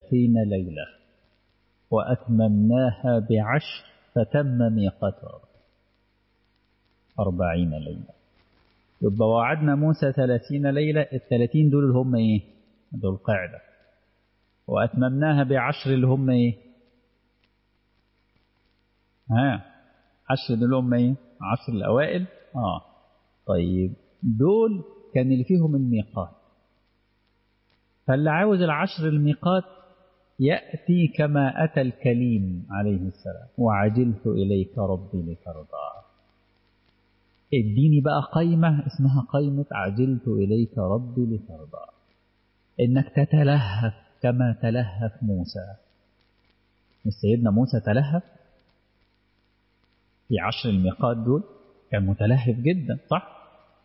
ثلاثين ليلة وأتممناها بعشر فتم ميقات أربعين ليلة يبقى وعدنا موسى ثلاثين ليلة الثلاثين دول اللي هم إيه دول قاعدة وأتممناها بعشر اللي هم إيه ها عشر دول هم إيه عشر الأوائل آه طيب دول كان اللي فيهم الميقات فاللي عاوز العشر الميقات يأتي كما أتى الكليم عليه السلام وعجلت إليك ربي لترضى اديني بقى قيمة اسمها قيمة عجلت إليك ربي لترضى إنك تتلهف كما تلهف موسى مش سيدنا موسى تلهف في عشر الميقات دول كان متلهف جدا صح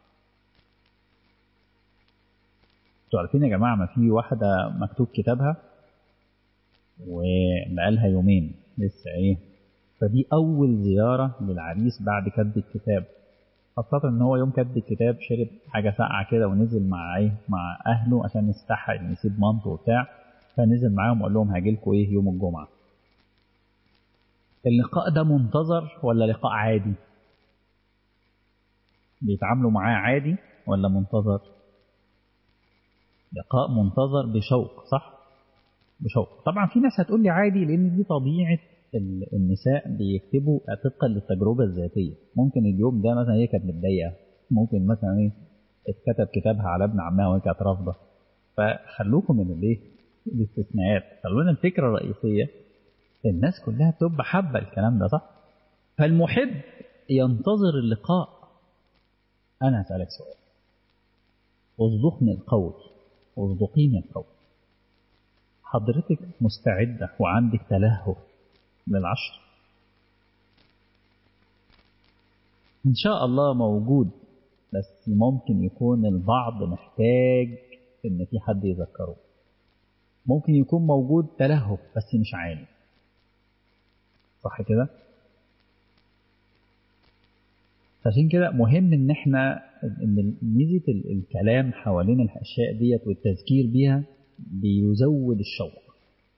انتوا عارفين يا جماعة ما في واحدة مكتوب كتابها وبقالها يومين لسه ايه فدي أول زيارة للعريس بعد كتب الكتاب خاصة إن هو يوم كتب الكتاب شرب حاجة ساقعة كده ونزل مع إيه مع أهله عشان يستحق إن يسيب مامته وبتاع فنزل معاهم وقال لهم هاجيلكوا إيه يوم الجمعة. اللقاء ده منتظر ولا لقاء عادي؟ بيتعاملوا معاه عادي ولا منتظر؟ لقاء منتظر بشوق صح؟ بشوق طبعا في ناس هتقول لي عادي لأن دي طبيعة النساء بيكتبوا طبقا للتجربة الذاتية ممكن اليوم ده مثلا هي كانت متضايقة ممكن مثلا ايه اتكتب كتابها على ابن عمها وهي كانت رافضة فخلوكم من الايه الاستثناءات خلونا الفكرة الرئيسية الناس كلها بتبقى حابة الكلام ده صح فالمحب ينتظر اللقاء أنا هسألك سؤال اصدقني القول اصدقيني القول حضرتك مستعدة وعندك تلهف للعشر إن شاء الله موجود بس ممكن يكون البعض محتاج إن في حد يذكره ممكن يكون موجود تلهف بس مش عالي صح كده عشان كده مهم ان احنا ان ميزه الكلام حوالين الاشياء ديت والتذكير بيها بيزود الشوق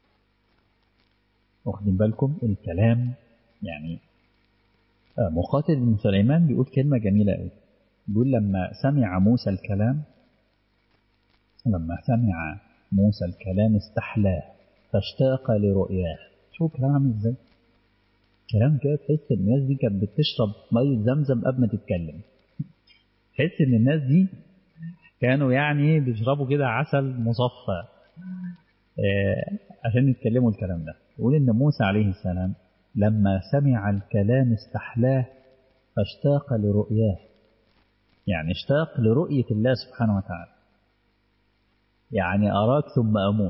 واخدين بالكم الكلام يعني مقاتل بن سليمان بيقول كلمة جميلة قوي بيقول لما سمع موسى الكلام لما سمع موسى الكلام استحلاه فاشتاق لرؤياه شوف كلام عامل ازاي كلام كده تحس ان الناس دي كانت بتشرب مية زمزم قبل ما تتكلم تحس ان الناس دي كانوا يعني بيشربوا كده عسل مصفى آه عشان يتكلموا الكلام ده يقول ان موسى عليه السلام لما سمع الكلام استحلاه فاشتاق لرؤياه يعني اشتاق لرؤية الله سبحانه وتعالى يعني أراك ثم أموت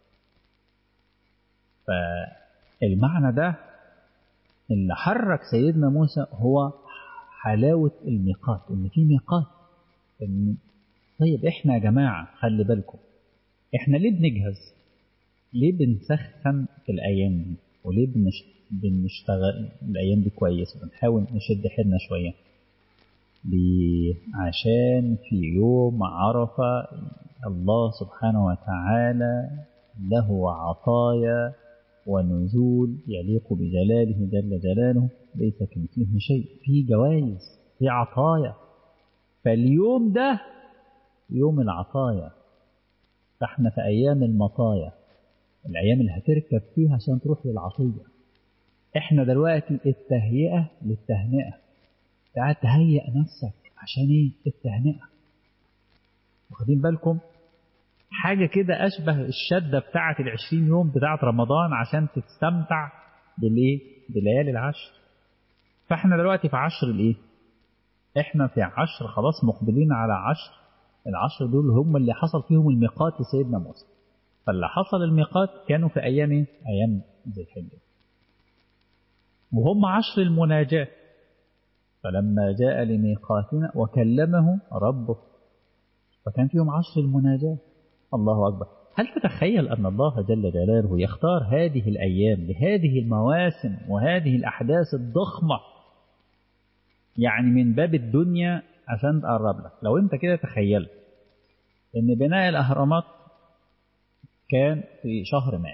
فالمعنى ده اللي حرك سيدنا موسى هو حلاوة الميقات إن في ميقات إن طيب إحنا يا جماعة خلي بالكم إحنا ليه بنجهز ليه بنسخن في الأيام دي وليه بنش... بنشتغل الأيام دي كويس وبنحاول نشد حيلنا شوية ليه؟ عشان في يوم عرفة الله سبحانه وتعالى له عطايا ونزول يليق بجلاله جل جلاله ليس كمثله شيء في جوائز في عطايا فاليوم ده يوم العطايا فاحنا في أيام المطايا الأيام اللي هتركب فيها عشان تروح للعطية احنا دلوقتي التهيئة للتهنئة تعال تهيئ نفسك عشان ايه التهنئة واخدين بالكم حاجة كده أشبه الشدة بتاعة العشرين يوم بتاعة رمضان عشان تستمتع بالإيه؟ بليالي العشر فإحنا دلوقتي في عشر الإيه؟ إحنا في عشر خلاص مقبلين على عشر العشر دول هم اللي حصل فيهم الميقات لسيدنا موسى فاللي حصل الميقات كانوا في أيام إيه؟ أيام ذي الحجة وهم عشر المناجاة فلما جاء لميقاتنا وكلمه ربه فكان فيهم عشر المناجاة الله أكبر هل تتخيل أن الله جل جلاله يختار هذه الأيام لهذه المواسم وهذه الأحداث الضخمة يعني من باب الدنيا عشان تقرب لك لو أنت كده تخيلت أن بناء الأهرامات كان في شهر ماي